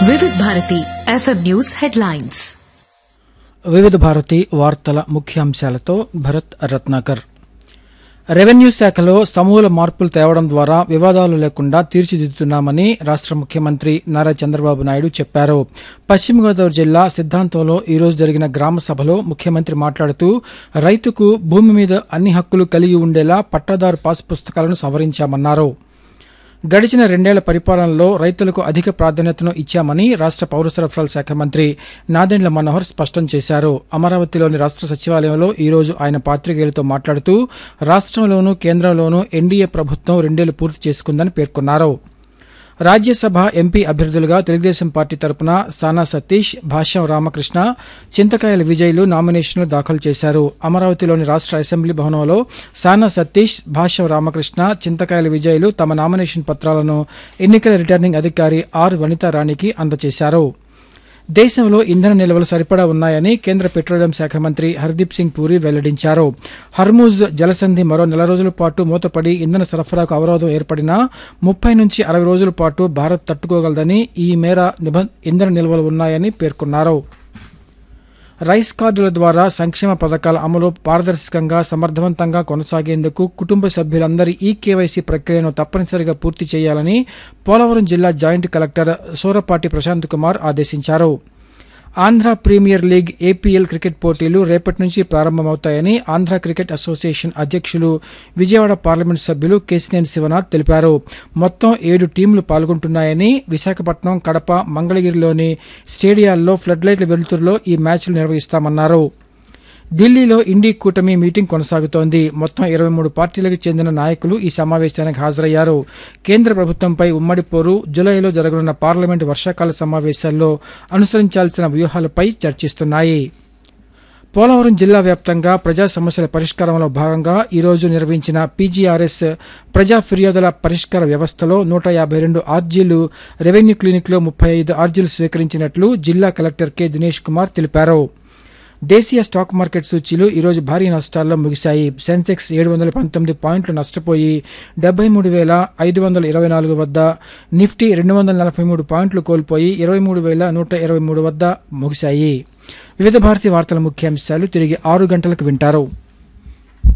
వివిధ Bharati FM news headlines వివిధ భారతి వార్తల ముఖ్యాంశాలతో భరత్ రత్నాకర్ రెవెన్యూ శాఖలో సమూల మార్పులు తేవడం ద్వారా వివాదాలు లేకుండా తీర్చిదిద్దుతున్నామని రాష్ట ముఖ్యమంత్రి నారా చంద్రబాబు నాయుడు చెప్పారు పశ్చిమ గోదావరి జిల్లా సిద్దాంతంలో ఈ రోజు జరిగిన గ్రామ సభలో ముఖ్యమంత్రి మాట్లాడుతూ రైతుకు భూమి మీద అన్ని హక్కులు కలిగి ఉండేలా పట్టాదారు పాస్ పుస్తకాలను సవరించామన్నారు గడిచిన రెండేళ్ల పరిపాలనలో రైతులకు అధిక ప్రాధాన్యతను ఇచ్చామని రాష్ట పౌర సరఫరాల శాఖ మంత్రి నాదెండ్ల మనోహర్ స్పష్టం చేశారు అమరావతిలోని రాష్ట సచివాలయంలో ఈ రోజు ఆయన పాత్రికేయులతో మాట్లాడుతూ రాష్టంలోనూ కేంద్రంలోనూ ఎన్డీఏ ప్రభుత్వం రెండేళ్లు పూర్తి చేసుకుందని పేర్కొన్నారు రాజ్యసభ ఎంపీ అభ్యర్థులుగా తెలుగుదేశం పార్టీ తరపున సానా సతీష్ భాష్యం రామకృష్ణ చింతకాయల విజయ్లు నామినేషన్లు దాఖలు చేశారు అమరావతిలోని రాష్ట అసెంబ్లీ భవనంలో సానా సతీష్ భాష్యం రామకృష్ణ చింతకాయల విజయ్లు తమ నామినేషన్ పత్రాలను ఎన్నికల రిటర్నింగ్ అధికారి ఆర్ వనితారాణికి అందజేశారు దేశంలో ఇంధన నిల్వలు సరిపడా ఉన్నాయని కేంద్ర పెట్రోలియం శాఖ మంత్రి హర్దీప్ సింగ్ పూరి వెల్లడించారు హర్మూజ్ జలసంధి మరో నెల రోజుల పాటు మూతపడి ఇంధన సరఫరాకు అవరోధం ఏర్పడినా ముప్పై నుంచి అరవై రోజుల పాటు భారత్ తట్టుకోగలదని ఈ మేర నిబ- ఇంధన నిల్వలు ఉన్నాయని పేర్కొన్నారు రైస్ కార్డుల ద్వారా సంక్షేమ పథకాల అమలు పారదర్శకంగా సమర్థవంతంగా కొనసాగేందుకు కుటుంబ సభ్యులందరి ఈ కేవైసీ ప్రక్రియను తప్పనిసరిగా పూర్తి చేయాలని పోలవరం జిల్లా జాయింట్ కలెక్టర్ సూరపాటి ప్రశాంత్ కుమార్ ఆదేశించారు Andhra premier league APL cricket పోటీలు రేపటి నుంచి ప్రారంభమవుతాయని ఆంధ్ర క్రికెట్ అసోసియేషన్ అధ్యక్షులు విజయవాడ పార్లమెంట్ సభ్యులు కేసినేని శివనాథ్ తెలిపారు మొత్తం ఏడు టీంలు పాల్గొంటున్నాయని విశాఖపట్నం కడప మంగళగిరిలోని స్టేడియాల్లో ఫ్లడ్ లైట్ల వెలుతురులో ఈ మ్యాచ్లు నిర్వహిస్తామన్నారు ఢిల్లీలో ఇండీ కూటమి మీటింగ్ కొనసాగుతోంది మొత్తం ఇరవై మూడు పార్టీలకు చెందిన నాయకులు ఈ సమావేశానికి హాజరయ్యారు కేంద్ర ప్రభుత్వంపై ఉమ్మడి పోరు జులైలో జరగనున్న పార్లమెంటు వర్షాకాల సమావేశాల్లో అనుసరించాల్సిన వ్యూహాలపై చర్చిస్తున్నాయి పోలవరం జిల్లా వ్యాప్తంగా ప్రజా సమస్యల పరిష్కారంలో భాగంగా ఈ రోజు నిర్వహించిన పీజీఆర్ఎస్ ప్రజా ఫిర్యాదుల పరిష్కార వ్యవస్థలో నూట యాభై రెండు ఆర్జీలు రెవెన్యూ క్లినిక్లో ముప్పై ఐదు ఆర్జీలు స్వీకరించినట్లు జిల్లా కలెక్టర్ కె దినేష్ కుమార్ తెలిపారు దేశీయ స్టాక్ మార్కెట్ సూచీలు ఈరోజు భారీ నష్టాల్లో ముగిశాయి సెన్సెక్స్ ఏడు వందల పంతొమ్మిది పాయింట్లు నష్టపోయి డెబ్బై మూడు వేల ఐదు వందల ఇరవై నాలుగు వద్ద నిఫ్టీ రెండు వందల నలభై మూడు పాయింట్లు కోల్పోయి ఇరవై మూడు వేల నూట ఇరవై మూడు వద్ద ముగిశాయి వివిధ భారతి వార్తల ముఖ్యాంశాలు తిరిగి ఆరు గంటలకు వింటారు